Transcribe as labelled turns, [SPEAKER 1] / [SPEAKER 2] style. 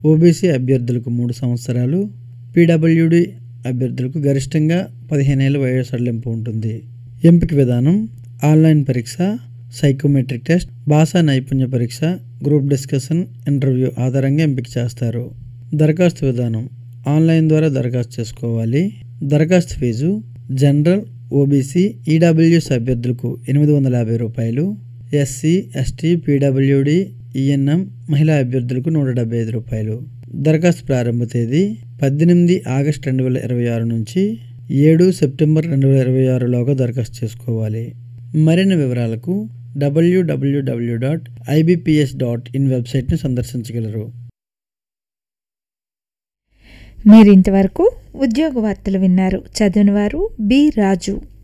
[SPEAKER 1] OBC అభ్యర్థులకు మూడు సంవత్సరాలు పీడబ్ల్యూడి అభ్యర్థులకు గరిష్టంగా పదిహేను ఏళ్ళ వయసు సడలింపు ఉంటుంది ఎంపిక విధానం ఆన్లైన్ పరీక్ష సైకోమెట్రిక్ టెస్ట్ భాషా నైపుణ్య పరీక్ష గ్రూప్ డిస్కషన్ ఇంటర్వ్యూ ఆధారంగా ఎంపిక చేస్తారు దరఖాస్తు విధానం ఆన్లైన్ ద్వారా దరఖాస్తు చేసుకోవాలి దరఖాస్తు ఫీజు జనరల్ ఓబీసీ ఈడబ్ల్యూఎస్ అభ్యర్థులకు ఎనిమిది వందల యాభై రూపాయలు ఎస్సీ ఎస్టీ పీడబ్ల్యూడి ఈఎన్ఎం మహిళా అభ్యర్థులకు నూట డెబ్బై ఐదు రూపాయలు దరఖాస్తు ప్రారంభ తేదీ పద్దెనిమిది ఆగస్టు రెండు వేల ఇరవై ఆరు నుంచి ఏడు సెప్టెంబర్ రెండు వేల ఇరవై ఆరులోగా దరఖాస్తు చేసుకోవాలి మరిన్ని వివరాలకు W W W dot I B P S dot in వెబ్సైట్ని సందర్శించగలరు
[SPEAKER 2] మీరింతవరకు ఉద్యోగ వార్తలు విన్నారు చదివిన వారు బి రాజు